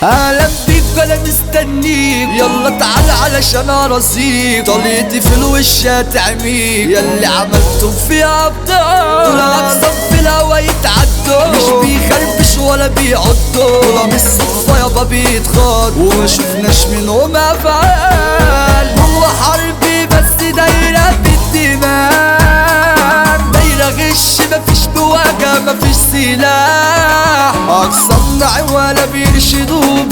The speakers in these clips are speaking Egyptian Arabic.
اهلا بيك انا مستنيك يلا تعال علشان ارصيك طليتي في الوش هتعميك ياللي عملتم فيها ابطال طول اقسم في الهوا يتعدوا مش بيخربش ولا بيعضوا طول مش صدفة يابا بيتخاض وما شفناش منهم افعال هو حربي بس دايرة بالدماغ دايرة غش مفيش بواجهة مفيش سلاح أقسمنا ولا بيرشدوا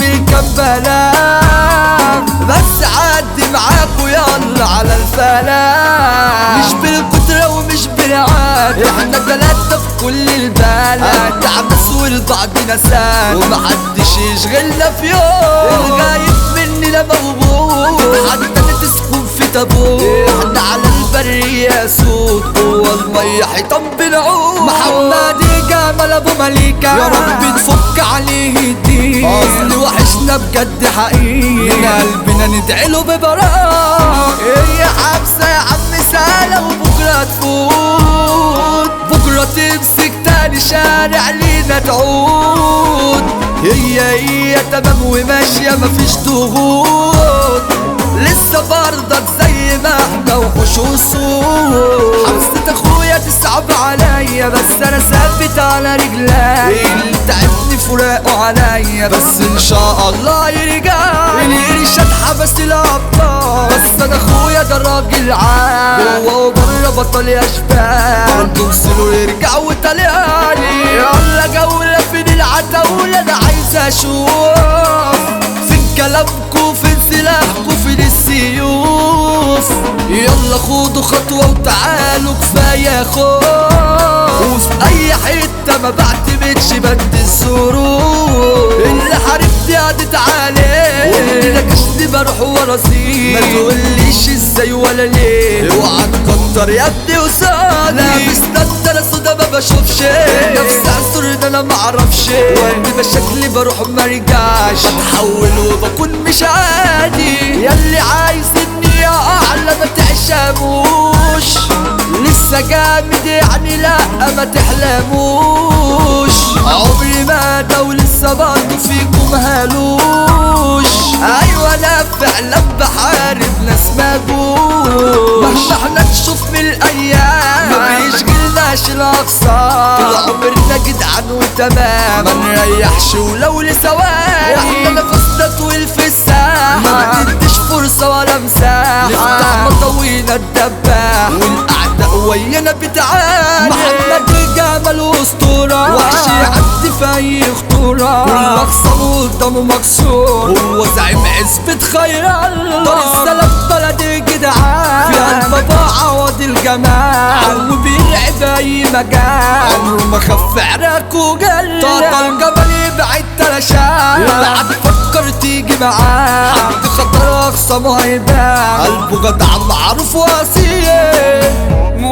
بالكمبلات بس عدي معاكوا يلا على الفلاح مش بالكترة ومش بالعاد احنا تلاتة في كل البلد تعبس والبعضنا ساد ومحدش يشغلنا في يوم الغايب مننا موجود حتى تسكن في تابوت احنا على البرية سود جوا المية حيطان بنعود محمد جمال ابو مليكة يا رب تفك عليه الدين اصل وحشنا بجد حقيقي من قلبنا ندعي له ببراء هي حبسة يا عم سهلة وبكرة تفوت بكرة تمسك تاني شارع لينا تعود هي هي تمام وماشية مفيش ضغوط لسه برضك زي ما احنا وحوش وصول حبسة اخويا تصعب عليا بس انا ثابت على رجلي اللي تعبني فراقه عليا بس ان شاء الله يرجع القرش اتحبس الابطال بس انا اخويا ده راجل عال جوه وبره بطل يا شباب برضه وصلوا يرجع وطلعني يلا جولة فين العتاولة انا عايز اشوف فين كلامكوا فين سلاحكوا فين السيوف يلا خدوا خطوة وتعالوا كفاية خوف وفي أي حتة ما بعتمدش بد الظروف اللي حاربتي عدت عليه واللي نكشني بروح ورا سيه ما تقوليش ازاي ولا ليه اوعى تكتر يا ابني وصالي لابس نضارة سودا ما بشوفش نفس عصر ده انا معرفش وقت مشاكلي بروح مرجعش بتحول وبكون مش عادي ياللي عايز اني اعلى ما تعشموش لسه جامد يعني لا ما تحلموش عمري ما ده ولسه برضه فيكم هالوش ايوه انا فعلا بحارب ناس مجوش مهما احنا نشوف من الايام ما بيشغلناش الاقصى طول عمرنا جدعان وتمام ما نريحش ولو لثواني احنا نفسنا طويل في الساحه ما تديش فرصه ولا مساحه نفتح مطوينا الدباح والاعداء ويانا بتعاني محمد جمال واسطوره وحش يعدي في اي خطوره كل مخصم قدامه مكسور هو زعيم عزبة خير الله طار السلام بلدي جدعان في قلب عوض الجمال وبيلعب اي مجال عمره ما خف عراك وجل طاطا الجبل يبعد تلاشان وبعد فكر تيجي معاه حد خطر اخصمه هيبان قلبه جدع معروف واصيل